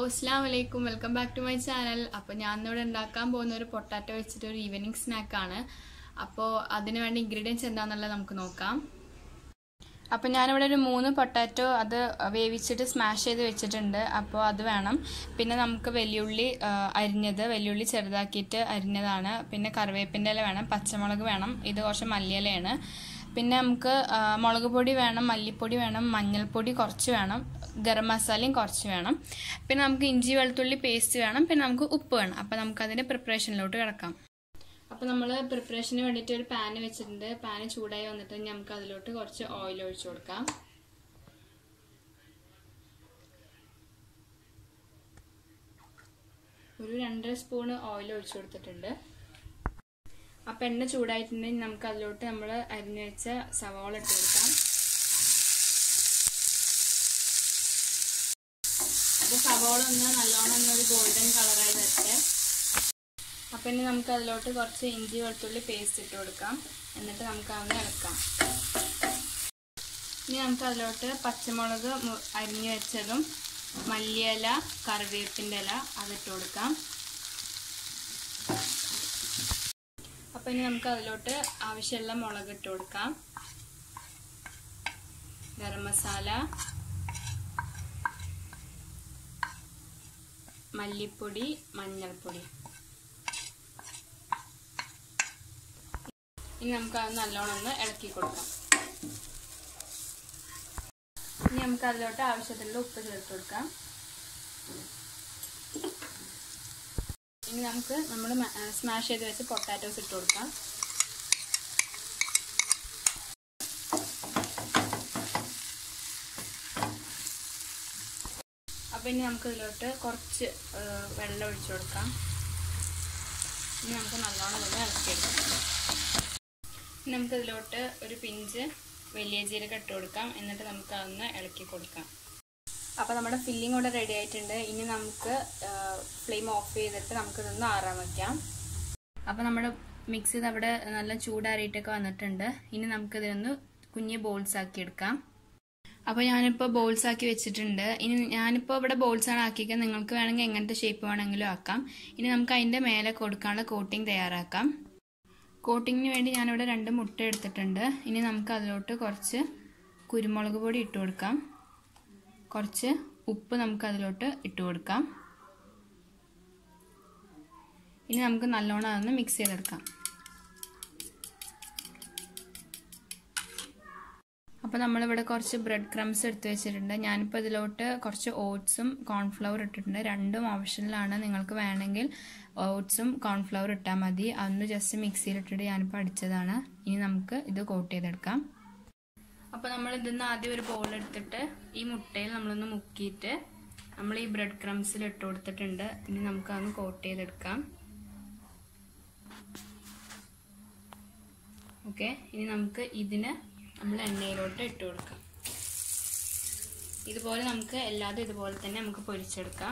അസ്സാം വലൈക്കും welcome back to my channel അപ്പോൾ ഞാൻ ഇന്നിവിടെ ഉണ്ടാക്കാൻ പോകുന്ന ഒരു പൊട്ടാറ്റോ വെച്ചിട്ട് ഒരു ഈവനിങ് സ്നാക്കാണ് അപ്പോൾ അതിന് വേണ്ട ഇൻഗ്രീഡിയൻസ് എന്താണെന്നുള്ളത് നമുക്ക് നോക്കാം അപ്പോൾ ഞാനിവിടെ ഒരു മൂന്ന് പൊട്ടാറ്റോ അത് വേവിച്ചിട്ട് സ്മാഷ് ചെയ്ത് വെച്ചിട്ടുണ്ട് അപ്പോൾ അത് വേണം പിന്നെ നമുക്ക് വെല്ലുള്ളി ആ, അരിഞ്ഞത് വെല്ലുള്ളി ചെറുതാക്കിയിട്ട് അരിഞ്ഞതാണ് പിന്നെ കറിവേപ്പിൻ്റെ ഇല വേണം പച്ചമുളക് വേണം ഇത് കുറച്ച് മല്ലിയിലയാണ് പിന്നെ നമുക്ക് ആ, മുളക് പൊടി വേണം മല്ലിപ്പൊടി വേണം മഞ്ഞൾപ്പൊടി കുറച്ച് വേണം ഗരം മസാലയും കുറച്ച് വേണം പിന്നെ നമുക്ക് ഇഞ്ചി വെളുത്തുള്ളി പേസ്റ്റ് വേണം പിന്നെ നമുക്ക് ഉപ്പ് വേണം അപ്പോൾ നമുക്കതിൻ്റെ പ്രിപ്പറേഷനിലോട്ട് കിടക്കാം അപ്പോൾ നമ്മൾ പ്രിപ്പറേഷന് വേണ്ടിയിട്ട് ഒരു പാന് വെച്ചിട്ടുണ്ട് പാന് ചൂടായി വന്നിട്ട് നമുക്ക് അതിലോട്ട് കുറച്ച് ഓയിൽ ഒഴിച്ചു കൊടുക്കാം ഒരു രണ്ടര സ്പൂണ് ഓയിൽ ഒഴിച്ചു കൊടുത്തിട്ടുണ്ട് അപ്പം എണ്ണ ചൂടായിട്ടുണ്ടെങ്കിൽ നമുക്ക് അതിലോട്ട് നമ്മൾ അരിഞ്ഞു വെച്ച സവാള ഇട്ട് കൊടുക്കാം അപ്പോൾ സവാള ഒന്ന് നല്ലോണം ഒന്നൊരു ഗോൾഡൻ കളറായി വരട്ടെ അപ്പം ഇനി നമുക്ക് അതിലോട്ട് കുറച്ച് ഇഞ്ചി വെളുത്തുള്ളി പേസ്റ്റ് ഇട്ട് കൊടുക്കാം എന്നിട്ട് നമുക്ക് അതൊന്ന് ഇളക്കാം ഇനി നമുക്ക് അതിലോട്ട് പച്ചമുളക് മു- അരിഞ്ഞു വെച്ചതും മല്ലിയില കറിവേപ്പിൻ്റെ ഇല അതിട്ട് കൊടുക്കാം അപ്പം ഇനി നമുക്ക് അതിലോട്ട് ആവശ്യമുള്ള മുളക് ഇട്ട് കൊടുക്കാം ഗരം മസാല മല്ലിപ്പൊടി മഞ്ഞൾപ്പൊടി ഇനി നമുക്ക് അത് നല്ലോണം ഒന്ന് ഇളക്കി കൊടുക്കാം ഇനി നമുക്ക് അതിലോട്ട് ആവശ്യത്തിനുള്ള ഉപ്പ് ചേർത്ത് കൊടുക്കാം ഇനി നമുക്ക് നമ്മൾ സ്മാഷ് ചെയ്ത് വെച്ച് പൊട്ടാറ്റോസ് ഇട്ട് കൊടുക്കാം അപ്പം ഇനി നമുക്ക് ഇതിലോട്ട് കുറച്ച് വെള്ളം ഒഴിച്ചു കൊടുക്കാം ഇനി നമുക്ക് നല്ലോണം ഒന്ന് ഇളക്കിയെടുക്കാം ഇനി നമുക്ക് ഇതിലോട്ട് ഒരു പിഞ്ച് വലിയ ജീരകം ഇട്ട് കൊടുക്കാം എന്നിട്ട് നമുക്ക് അതൊന്ന് ഇളക്കി കൊടുക്കാം അപ്പോൾ നമ്മുടെ ഫില്ലിംഗ് ഇവിടെ റെഡി ആയിട്ടുണ്ട് ഇനി നമുക്ക് ഫ്ലെയിം ഓഫ് ചെയ്തിട്ട് നമുക്കിതൊന്ന് ആറാൻ വയ്ക്കാം അപ്പോൾ നമ്മുടെ മിക്സ് ചെയ്ത് അവിടെ നല്ല ചൂടാറിയിട്ടൊക്കെ വന്നിട്ടുണ്ട് ഇനി നമുക്കിതൊന്ന് കുഞ്ഞ് ബോൾസ് ആക്കി എടുക്കാം അപ്പോൾ ഞാനിപ്പോൾ ബോൾസ് ആക്കി വെച്ചിട്ടുണ്ട് ഇനി ഞാനിപ്പോൾ ഇവിടെ ബോൾസ് ആണ് ആക്കിയത് നിങ്ങൾക്ക് വേണമെങ്കിൽ എങ്ങനത്തെ ഷേപ്പ് വേണമെങ്കിലും ആക്കാം ഇനി നമുക്ക് അതിൻ്റെ മേലെ കൊടുക്കാനുള്ള കോട്ടിംഗ് തയ്യാറാക്കാം കോട്ടിങ്ങിന് വേണ്ടി ഞാനിവിടെ രണ്ട് മുട്ട എടുത്തിട്ടുണ്ട് ഇനി നമുക്ക് അതിലോട്ട് കുറച്ച് കുരുമുളക് പൊടി ഇട്ട് കൊടുക്കാം കുറച്ച് ഉപ്പ് നമുക്ക് അതിലോട്ട് ഇട്ട് കൊടുക്കാം ഇനി നമുക്ക് നല്ലോണം അതൊന്ന് മിക്സ് ചെയ്തെടുക്കാം അപ്പോൾ നമ്മളിവിടെ കുറച്ച് ബ്രെഡ് ക്രംസ് എടുത്ത് വെച്ചിട്ടുണ്ട് ഞാനിപ്പോൾ ഇതിലോട്ട് കുറച്ച് ഓട്സും കോൺഫ്ലവർ ഇട്ടിട്ടുണ്ട് രണ്ടും ഓപ്ഷനിലാണ് നിങ്ങൾക്ക് വേണമെങ്കിൽ ഓട്സും കോൺഫ്ലവർ ഇട്ടാൽ മതി അതൊന്ന് ജസ്റ്റ് മിക്സിയിലിട്ടിട്ട് ഞാനിപ്പോൾ അടിച്ചതാണ് ഇനി നമുക്ക് ഇത് കോട്ട് ചെയ്തെടുക്കാം അപ്പോൾ നമ്മൾ ഇതിന്ന് ആദ്യം ഒരു ബോൾ എടുത്തിട്ട് ഈ മുട്ടയിൽ നമ്മളൊന്ന് മുക്കിയിട്ട് നമ്മൾ ഈ ബ്രെഡ് ക്രംസിൽ ഇട്ട് കൊടുത്തിട്ടുണ്ട് ഇനി നമുക്ക് അതൊന്ന് കോട്ട് ചെയ്തെടുക്കാം ഓക്കെ ഇനി നമുക്ക് ഇതിന് നമ്മൾ എണ്ണയിലോട്ട് ഇട്ട് കൊടുക്കാം ഇതുപോലെ നമുക്ക് എല്ലാതും ഇതുപോലെ തന്നെ നമുക്ക് പൊരിച്ചെടുക്കാം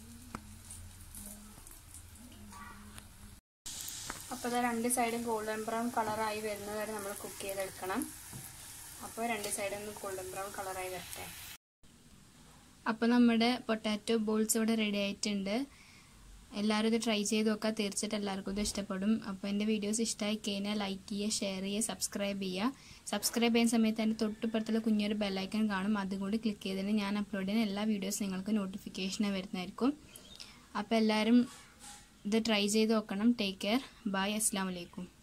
അപ്പോൾ ഇത് രണ്ട് സൈഡും ഗോൾഡൻ ബ്രൗൺ കളറായി വരുന്നത് വരെ നമ്മൾ കുക്ക് ചെയ്തെടുക്കണം അപ്പോൾ രണ്ട് സൈഡും ഒന്ന് ഗോൾഡൻ ബ്രൗൺ കളറായി വരട്ടെ അപ്പോൾ നമ്മുടെ പൊട്ടാറ്റോ ബോൾസ് ഇവിടെ റെഡി ആയിട്ടുണ്ട് എല്ലാവരും ഇത് ട്രൈ ചെയ്ത് നോക്കുക തീർച്ചയായിട്ടും എല്ലാവർക്കും ഇത് ഇഷ്ടപ്പെടും അപ്പോൾ എൻ്റെ വീഡിയോസ് ഇഷ്ടമായി കഴിഞ്ഞാൽ ലൈക്ക് ചെയ്യുക ഷെയർ ചെയ്യുക സബ്സ്ക്രൈബ് ചെയ്യുക സബ്സ്ക്രൈബ് ചെയ്യുന്ന സമയത്ത് അതിൻ്റെ തൊട്ടുപുറത്തുള്ള കുഞ്ഞൊരു ബെല്ലൈക്കൺ കാണും അതും കൂടി ക്ലിക്ക് ചെയ്തതിന് ഞാൻ അപ്ലോഡ് ചെയ്യുന്ന എല്ലാ വീഡിയോസ് നിങ്ങൾക്ക് നോട്ടിഫിക്കേഷനായി വരുന്നതായിരിക്കും അപ്പോൾ എല്ലാവരും ഇത് ട്രൈ ചെയ്ത് നോക്കണം ടേക്ക് കെയർ ബൈ അസ്സാം വലൈക്കും